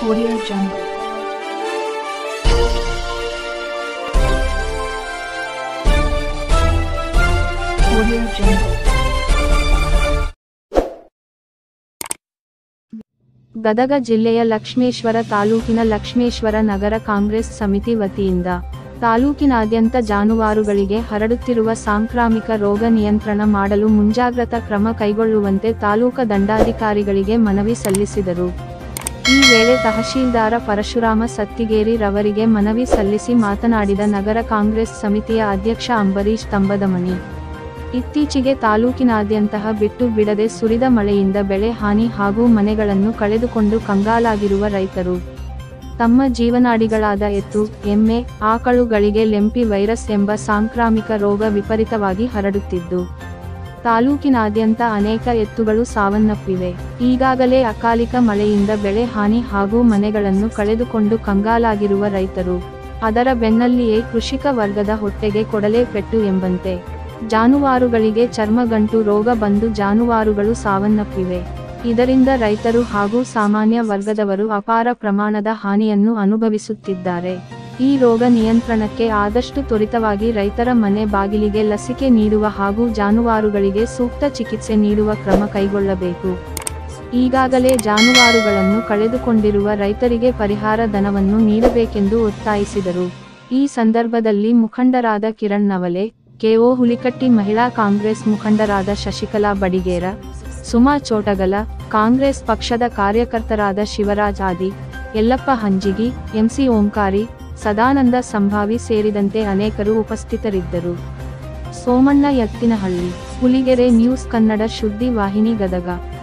Audio Jungle. Audio Jungle. Gadag ಜಿಲ್ಲೆಯ ಲಕ್ಷ್ಮೇಶ್ವರ ತಾಲೂಕಿನ ಲಕ್ಷ್ಮೇಶ್ವರ ನಗರ ಕಾಂಗ್ರೆಸ್ ಸಮಿತಿ ವತಿಯಿಂದ ತಾಲೂಕಿನಾದ್ಯಂತ ಜಾನುವಾರುಗಳಿಗೆ ಹರಡುತ್ತಿರುವ ಸಾಂಕ್ರಾಮಿಕ ರೋಗ ನಿಯಂತ್ರಣ ಮಾಡಲು ಮುಂಜಾಗ್ರತಾ ಕ್ರಮ ಕೈಗೊಳ್ಳುವಂತೆ ತಾಲೂಕ ದಂಡಾಧಿಕಾರಿಗಳಿಗೆ ಮನವಿ ಸಲ್ಲಿಸಿದರು ಈ ವೇಳೆ ತಹಶೀಲ್ದಾರ ಪರಶುರಾಮ ಸತ್ತಿಗೇರಿ ರವರಿಗೆ ಮನವಿ ಸಲ್ಲಿಸಿ ಮಾತನಾಡಿದ ನಗರ ಕಾಂಗ್ರೆಸ್ ಸಮಿತಿಯ ಅಧ್ಯಕ್ಷ ಅಂಬರೀಶ್ ತಂಬದಮಣಿ ಇತ್ತೀಚೆಗೆ ತಾಲೂಕಿನಾದ್ಯಂತಹ ಬಿಟ್ಟು ಬಿಡದೆ ಸುರಿದ ಮಳೆಯಿಂದ ಬೆಳೆ ಹಾನಿ ಹಾಗೂ ಮನೆಗಳನ್ನು ಕಳೆದುಕೊಂಡು ಕಂಗಾಲಾಗಿರುವ ರೈತರು ತಮ್ಮ ಜೀವನಾಡಿಗಳಾದ ಎತ್ತು ಎಮ್ಮೆ ಆಕಳುಗಳಿಗೆ ಲೆಂಪಿ ವೈರಸ್ ಎಂಬ ಸಾಂಕ್ರಾಮಿಕ ರೋಗ ವಿಪರೀತವಾಗಿ ಹರಡುತ್ತಿದ್ದು ತಾಲೂಕಿನಾದ್ಯಂತ ಅನೇಕ ಎತ್ತುಗಳು ಸಾವನ್ನಪ್ಪಿವೆ ಈಗಾಗಲೇ ಅಕಾಲಿಕ ಮಳೆಯಿಂದ ಬೆಳೆ ಹಾನಿ ಹಾಗೂ ಮನೆಗಳನ್ನು ಕಳೆದುಕೊಂಡು ಕಂಗಾಲಾಗಿರುವ ರೈತರು ಅದರ ಬೆನ್ನಲ್ಲಿಯೇ ಕೃಷಿಕ ವರ್ಗದ ಹೊಟ್ಟೆಗೆ ಕೊಡಲೇ ಪೆಟ್ಟು ಎಂಬಂತೆ ಜಾನುವಾರುಗಳಿಗೆ ಚರ್ಮಗಂಟು ರೋಗ ಬಂದು ಜಾನುವಾರುಗಳು ಸಾವನ್ನಪ್ಪಿವೆ ಇದರಿಂದ ರೈತರು ಹಾಗೂ ಸಾಮಾನ್ಯ ವರ್ಗದವರು ಅಪಾರ ಪ್ರಮಾಣದ ಹಾನಿಯನ್ನು ಅನುಭವಿಸುತ್ತಿದ್ದಾರೆ ಈ ರೋಗ ನಿಯಂತ್ರಣಕ್ಕೆ ಆದಷ್ಟು ತ್ವರಿತವಾಗಿ ರೈತರ ಮನೆ ಬಾಗಿಲಿಗೆ ಲಸಿಕೆ ನೀಡುವ ಹಾಗೂ ಜಾನುವಾರುಗಳಿಗೆ ಸೂಕ್ತ ಚಿಕಿತ್ಸೆ ನೀಡುವ ಕ್ರಮ ಕೈಗೊಳ್ಳಬೇಕು ಈಗಾಗಲೇ ಜಾನುವಾರುಗಳನ್ನು ಕಳೆದುಕೊಂಡಿರುವ ರೈತರಿಗೆ ಪರಿಹಾರ ಧನವನ್ನು ನೀಡಬೇಕೆಂದು ಒತ್ತಾಯಿಸಿದರು ಈ ಸಂದರ್ಭದಲ್ಲಿ ಮುಖಂಡರಾದ ಕಿರಣ್ ನವಲೆ ಕೆಒ ಹುಲಿಕಟ್ಟಿ ಮಹಿಳಾ ಕಾಂಗ್ರೆಸ್ ಮುಖಂಡರಾದ ಶಶಿಕಲಾ ಬಡಿಗೇರ ಸುಮಾ ಚೋಟಗಲ ಕಾಂಗ್ರೆಸ್ ಪಕ್ಷದ ಕಾರ್ಯಕರ್ತರಾದ ಶಿವರಾಜ್ ಆದಿ ಯಲ್ಲಪ್ಪ ಹಂಜಿಗಿ ಎಂಸಿ ಓಂಕಾರಿ ಸದಾನಂದ ಸಂಭಾವಿ ಸೇರಿದಂತೆ ಅನೇಕರು ಉಪಸ್ಥಿತರಿದ್ದರು ಸೋಮಣ್ಣ ಯತ್ತಿನಹಳ್ಳಿ ಹುಲಿಗೆರೆ ನ್ಯೂಸ್ ಕನ್ನಡ ಸುದ್ದಿ ವಾಹಿನಿ ಗದಗ